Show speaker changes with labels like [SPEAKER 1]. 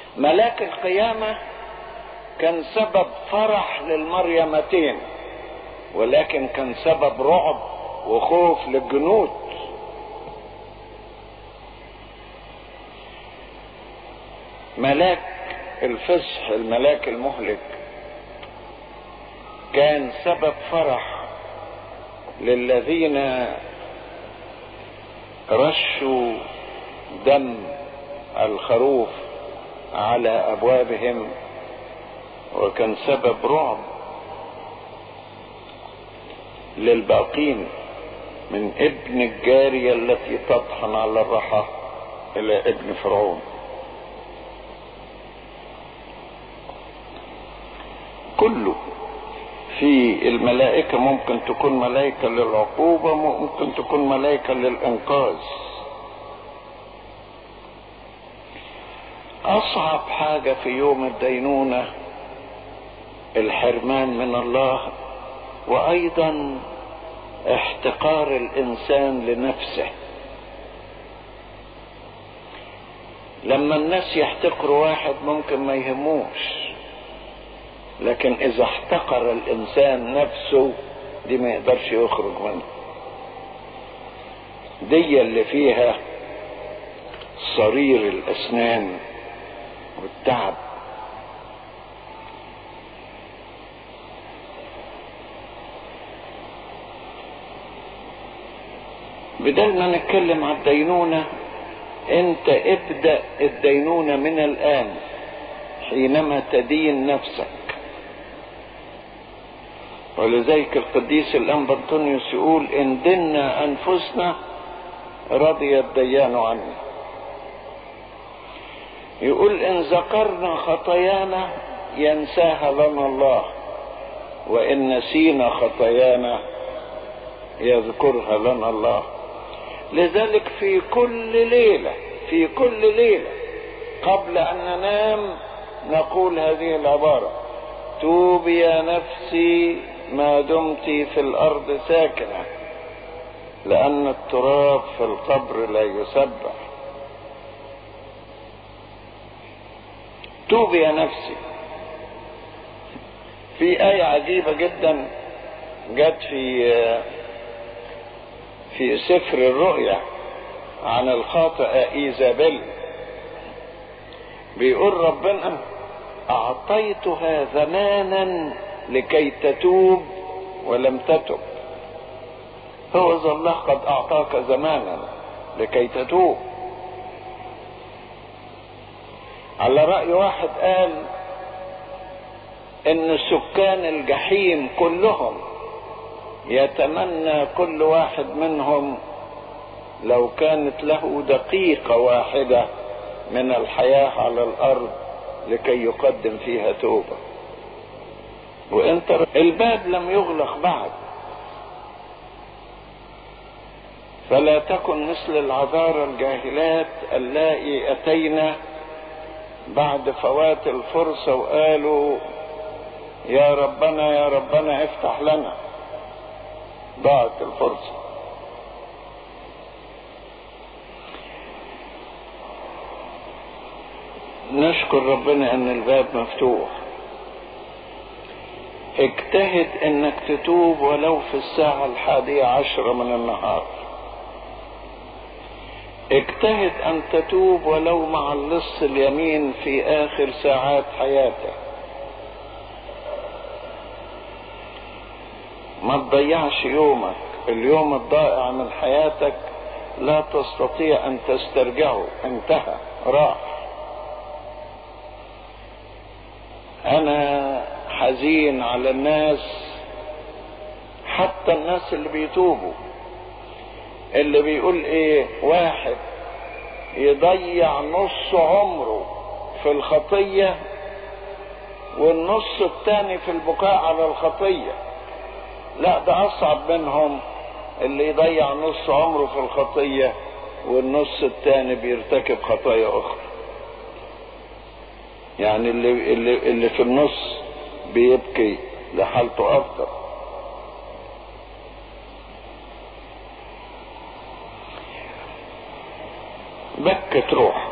[SPEAKER 1] ملاك القيامة كان سبب فرح للمريمتين ولكن كان سبب رعب وخوف للجنود ملاك الفصح الملاك المهلك كان سبب فرح للذين رشوا دم الخروف على ابوابهم وكان سبب رعب للباقين من ابن الجارية التي تطحن على الرحى الى ابن فرعون كله في الملائكة ممكن تكون ملائكة للعقوبة ممكن تكون ملائكة للإنقاذ أصعب حاجة في يوم الدينونة الحرمان من الله وأيضا احتقار الإنسان لنفسه لما الناس يحتقروا واحد ممكن ما يهموش لكن اذا احتقر الانسان نفسه دي ما يقدرش يخرج منها دي اللي فيها صرير الاسنان والتعب بدل ما نتكلم على الدينونة انت ابدأ الدينونة من الان حينما تدين نفسك ولذلك القديس الانبا انطونيوس يقول ان دنا انفسنا رضي الديان عنا يقول ان ذكرنا خطايانا ينساها لنا الله وان نسينا خطايانا يذكرها لنا الله لذلك في كل ليله في كل ليله قبل ان ننام نقول هذه العباره توبي يا نفسي ما دمت في الارض ساكنه لان التراب في القبر لا يسبح توبي يا نفسي في آية عجيبة جدا جت في في سفر الرؤيا عن الخاطئة إيزابيل بيقول ربنا أعطيتها زمانا لكي تتوب ولم تتب هو ذا الله قد أعطاك زمانا لكي تتوب على رأي واحد قال ان سكان الجحيم كلهم يتمنى كل واحد منهم لو كانت له دقيقة واحدة من الحياة على الارض لكي يقدم فيها توبة وانت الباب لم يغلق بعد فلا تكن مثل العذارى الجاهلات اللائي اتينا بعد فوات الفرصة وقالوا يا ربنا يا ربنا افتح لنا ضاعت الفرصة نشكر ربنا ان الباب مفتوح اجتهد انك تتوب ولو في الساعة الحادية عشرة من النهار اجتهد ان تتوب ولو مع اللص اليمين في اخر ساعات حياتك ما تضيعش يومك اليوم الضائع من حياتك لا تستطيع ان تسترجعه انتهى راح انا حزين على الناس حتى الناس اللي بيتوبوا اللي بيقول ايه واحد يضيع نص عمره في الخطية والنص التاني في البكاء على الخطيه لا ده اصعب منهم اللي يضيع نص عمره في الخطية والنص التاني بيرتكب خطايا اخرى يعني اللي, اللي, اللي في النص بيبكي لحالته افضل بكت روح